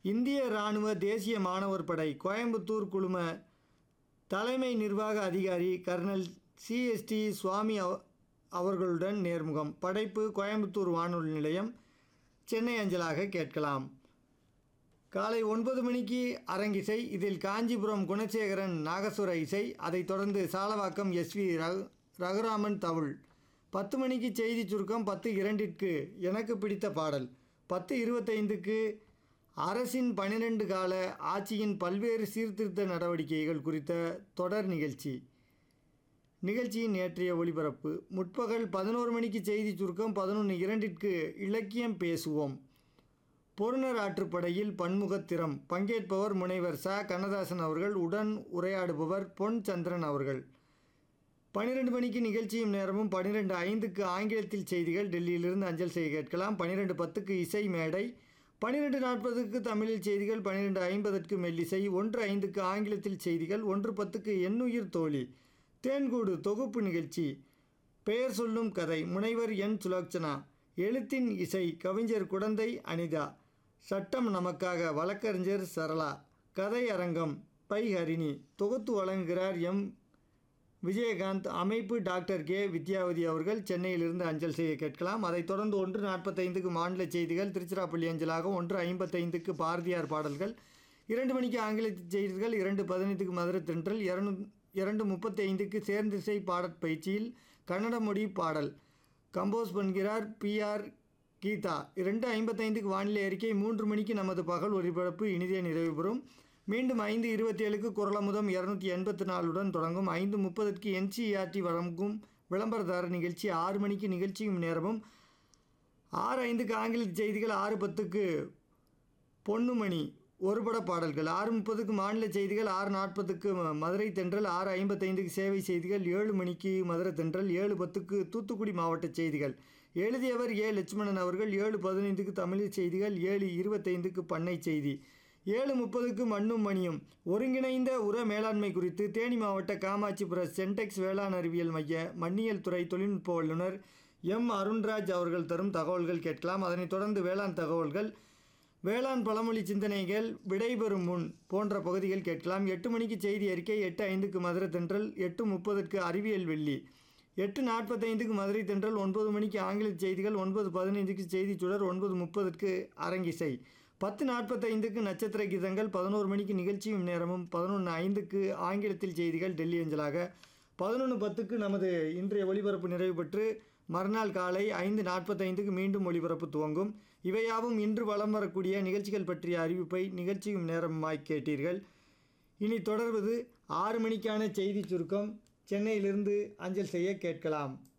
இந்திய இராணுவ தேசிய மாணவர் படை கோயம்புத்தூர் குழும தலைமை நிர்வாக அதிகாரி கர்னல் சிஎஸ்டி சுவாமி அவ- அவர்களுடன் நேர்முகம் படைப்பு கோயம்புத்தூர் வானொலி நிலையம் சென்னை அஞ்சலாக கேட்கலாம் காலை ஒன்பது மணிக்கு அரங்கிசை இதில் காஞ்சிபுரம் குணசேகரன் நாகசுர இசை அதைத் தொடர்ந்து சாலவாக்கம் எஸ்வி ரகு ரகுராமன் தவுள் பத்து மணிக்கு செய்தி சுருக்கம் பத்து இரண்டிற்கு எனக்கு பிடித்த பாடல் பத்து இருபத்தைந்துக்கு அரசின் பன்னிரண்டு கால ஆட்சியின் பல்வேறு சீர்திருத்த நடவடிக்கைகள் குறித்த தொடர் நிகழ்ச்சி நிகழ்ச்சியின் நேற்றைய ஒளிபரப்பு முற்பகல் பதினோரு மணிக்கு செய்தி சுருக்கம் பதினொன்று இரண்டிற்கு இலக்கியம் பேசுவோம் பொருணர் ஆற்றுப்படையில் பன்முகத்திறம் பங்கேற்பவர் முனைவர் ச கண்ணதாசன் அவர்கள் உடன் உரையாடுபவர் பொன் சந்திரன் அவர்கள் பன்னிரெண்டு மணிக்கு நிகழ்ச்சியும் நேரமும் பன்னிரெண்டு ஐந்துக்கு ஆங்கிலத்தில் செய்திகள் டெல்லியிலிருந்து அஞ்சல் செய்ய கேட்கலாம் பன்னிரெண்டு பத்துக்கு இசை மேடை பன்னிரெண்டு நாற்பதுக்கு தமிழில் செய்திகள் பன்னிரெண்டு ஐம்பதற்கு மெல்லிசை ஒன்று ஐந்துக்கு ஆங்கிலத்தில் செய்திகள் ஒன்று பத்துக்கு எண்ணுயிர் தோழி தேன்கூடு தொகுப்பு நிகழ்ச்சி பெயர் சொல்லும் கதை முனைவர் என் சுலோச்சனா எழுத்தின் இசை கவிஞர் குடந்தை அனிதா சட்டம் நமக்காக வழக்கறிஞர் சரளா கதை அரங்கம் பை ஹரிணி தொகுத்து வழங்குகிறார் எம் விஜயகாந்த் அமைப்பு டாக்டர் கே வித்யாவதி அவர்கள் சென்னையிலிருந்து அஞ்சல் செய்ய கேட்கலாம் அதைத் தொடர்ந்து ஒன்று நாற்பத்தைந்துக்கு மாநில செய்திகள் திருச்சிராப்பள்ளி அஞ்சலாக ஒன்று ஐம்பத்தைந்துக்கு பாரதியார் பாடல்கள் இரண்டு மணிக்கு ஆங்கில செய்திகள் இரண்டு பதினைந்துக்கு மதுரை தென்றல் இரண்டு இரண்டு முப்பத்தைந்துக்கு சேர்ந்திசை பாடற் பயிற்சியில் கன்னட மொழி பாடல் கம்போஸ் பண்ணுகிறார் பிஆர் கீதா இரண்டு ஐம்பத்தைந்துக்கு வானிலை அறிக்கை மூன்று மணிக்கு நமது பகல் ஒலிபரப்பு இனிதே நிறைவு பெறும் மீண்டும் ஐந்து இருபத்தி ஏழுக்கு குரலமுதம் இரநூத்தி எண்பத்தி நாலுடன் தொடங்கும் ஐந்து முப்பதுக்கு என்சிஆர்டி வழங்கும் விளம்பரதார நிகழ்ச்சி ஆறு மணிக்கு நிகழ்ச்சியும் நேரமும் ஆறு ஐந்துக்கு ஆங்கில செய்திகள் ஆறு பத்துக்கு பொன்னுமணி ஒருபட பாடல்கள் ஆறு முப்பதுக்கு மாநில செய்திகள் ஆறு நாற்பதுக்கு ம- மதுரை தென்றல் ஆறு ஐம்பத்தைந்துக்கு சேவை செய்திகள் ஏழு மணிக்கு மதுரை தென்றல் ஏழு பத்துக்கு தூத்துக்குடி மாவட்ட செய்திகள் எழுதியவர் ஏ லட்சுமணன் அவர்கள் ஏழு பதினைந்துக்கு தமிழ் செய்திகள் ஏழு இருபத்தைந்துக்கு பண்ணை செய்தி ஏழு முப்பதுக்கு மண்ணும் மணியும் ஒருங்கிணைந்த உர மேலாண்மை குறித்து தேனி மாவட்ட காமாட்சிபுர சென்டெக்ஸ் வேளாண் அறிவியல் மைய மண்ணியல் துறை தொழில்நுட்ப வல்லுநர் எம் அருண்ராஜ் அவர்கள் தரும் தகவல்கள் கேட்கலாம் அதனைத் தொடர்ந்து வேளாண் தகவல்கள் வேளாண் பழமொழி சிந்தனைகள் விடைபெறும் முன் போன்ற பகுதிகள் கேட்கலாம் எட்டு மணிக்கு செய்தி அறிக்கை எட்டு ஐந்துக்கு மதுரை தென்றல் எட்டு முப்பதுக்கு அறிவியல் வெள்ளி எட்டு நாற்பத்தைந்துக்கு மதுரை தென்றல் ஒன்பது மணிக்கு ஆங்கில செய்திகள் ஒன்பது பதினைந்துக்கு செய்தி சுடர் ஒன்பது முப்பதுக்கு அரங்கிசை பத்து நாற்பத்தைந்துக்கு நட்சத்திர கீதங்கள் பதினோரு மணிக்கு நிகழ்ச்சியும் நேரமும் பதினொன்று ஐந்துக்கு ஆங்கிலத்தில் செய்திகள் டெல்லி அஞ்சலாக பதினொன்று பத்துக்கு நமது இன்றைய ஒளிபரப்பு நிறைவு பெற்று மறுநாள் காலை ஐந்து நாற்பத்தைந்துக்கு மீண்டும் ஒளிபரப்பு துவங்கும் இவையாவும் இன்று வலம் வரக்கூடிய நிகழ்ச்சிகள் பற்றிய அறிவிப்பை நிகழ்ச்சியும் நேரமாய் கேட்டீர்கள் இனி தொடர்வது ஆறு மணிக்கான செய்தி சுருக்கம் சென்னையிலிருந்து அஞ்சல் செய்ய கேட்கலாம்